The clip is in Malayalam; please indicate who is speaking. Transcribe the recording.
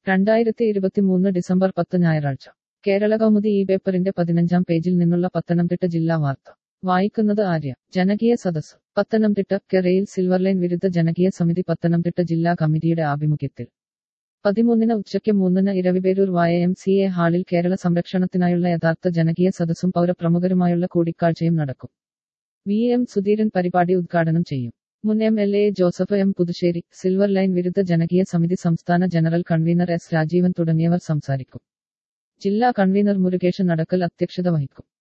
Speaker 1: രണ്ടായിരത്തി ഇരുപത്തിമൂന്ന് ഡിസംബർ പത്ത് ഞായറാഴ്ച കേരള കൗമുദി ഈ പേപ്പറിന്റെ പതിനഞ്ചാം പേജിൽ നിന്നുള്ള പത്തനംതിട്ട ജില്ലാ വാർത്ത വായിക്കുന്നത് ആര്യ ജനകീയ സദസ് പത്തനംതിട്ട കെറയിൽ സിൽവർ ലൈൻ വിരുദ്ധ ജനകീയ സമിതി പത്തനംതിട്ട ജില്ലാ കമ്മിറ്റിയുടെ ആഭിമുഖ്യത്തിൽ പതിമൂന്നിന് ഉച്ചയ്ക്ക് മൂന്നിന് ഇരവിപേരൂർ വായ എം സി എ ഹാളിൽ കേരള സംരക്ഷണത്തിനായുള്ള യഥാർത്ഥ ജനകീയ സദസ്സും പൗരപ്രമുഖരുമായുള്ള കൂടിക്കാഴ്ചയും നടക്കും വി എം സുധീരൻ പരിപാടി ഉദ്ഘാടനം ചെയ്യും മുൻ M L A Joseph M Puthussery silver line വിരുദ്ധ ജനകീയ സമിതി സംസ്ഥാന ജനറൽ കൺവീനർ എസ് രാജീവൻ തുടങ്ങിയവർ സംസാരിക്കും ജില്ലാ കൺവീനർ മുരുകേഷ് നടക്കൽ അധ്യക്ഷത വഹിക്കും